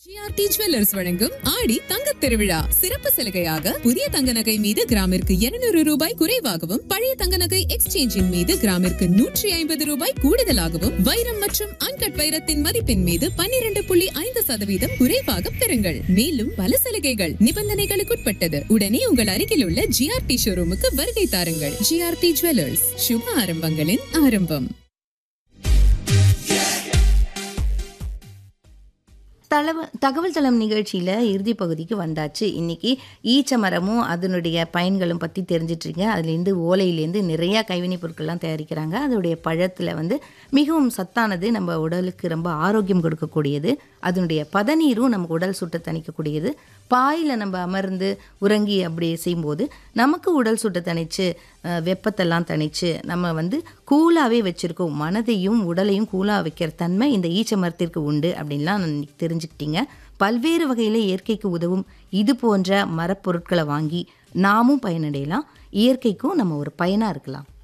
GRT jewellers வழங்கும் ஆடி தங்கத் திருவிழா சிறப்பு சலுகையாக புதிய தங்க நகை மீது கிராமிற்கு 200 ரூபாய் குறைவாகவும் பழைய தங்க நகை எக்ஸ்சேஞ்சின் மீது கிராமிற்கு நூற்றி ஐம்பது ரூபாய் கூடுதலாகவும் வைரம் மற்றும் அன்கட் வைரத்தின் மதிப்பின் மீது 12.5% புள்ளி ஐந்து சதவீதம் குறைவாக பெறுங்கள் மேலும் பல சலுகைகள் நிபந்தனைகளுக்குட்பட்டது உடனே உங்கள் அருகில் உள்ள ஜிஆர்டி ஷோரூமுக்கு வருகை தாருங்கள் ஜிஆர்டி ஜுவல்லர்ஸ் சுப ஆரம்பங்களின் ஆரம்பம் தளவ தகவல் தளம் நிகழ்ச்சியில் இறுதி பகுதிக்கு வந்தாச்சு இன்னைக்கு ஈச்ச மரமும் அதனுடைய பயன்களும் பற்றி தெரிஞ்சிட்ருங்க அதுலேருந்து ஓலையிலேருந்து நிறையா கைவினைப் பொருட்கள்லாம் தயாரிக்கிறாங்க அதனுடைய பழத்தில் வந்து மிகவும் சத்தானது நம்ம உடலுக்கு ரொம்ப ஆரோக்கியம் கொடுக்கக்கூடியது அதனுடைய பதநீரும் நம்ம உடல் சுட்டை தணிக்கக்கூடியது பாயில் நம்ம அமர்ந்து உறங்கி அப்படி செய்யும்போது நமக்கு உடல் சுட்டை தணிச்சு அஹ், வெப்பத்தெல்லாம் தணிச்சு நம்ம வந்து கூலாகவே வச்சுருக்கோம் மனதையும் உடலையும் கூலாக வைக்கிற தன்மை இந்த ஈச்ச மரத்திற்கு உண்டு அப்படின்லாம் நான் இன்னைக்கு தெரிஞ்சுக்கிட்டீங்க பல்வேறு வகையில் இயற்கைக்கு உதவும் இது போன்ற மரப்பொருட்களை வாங்கி நாமும் பயனடையலாம் இயற்கைக்கும் நம்ம ஒரு பயனாக இருக்கலாம்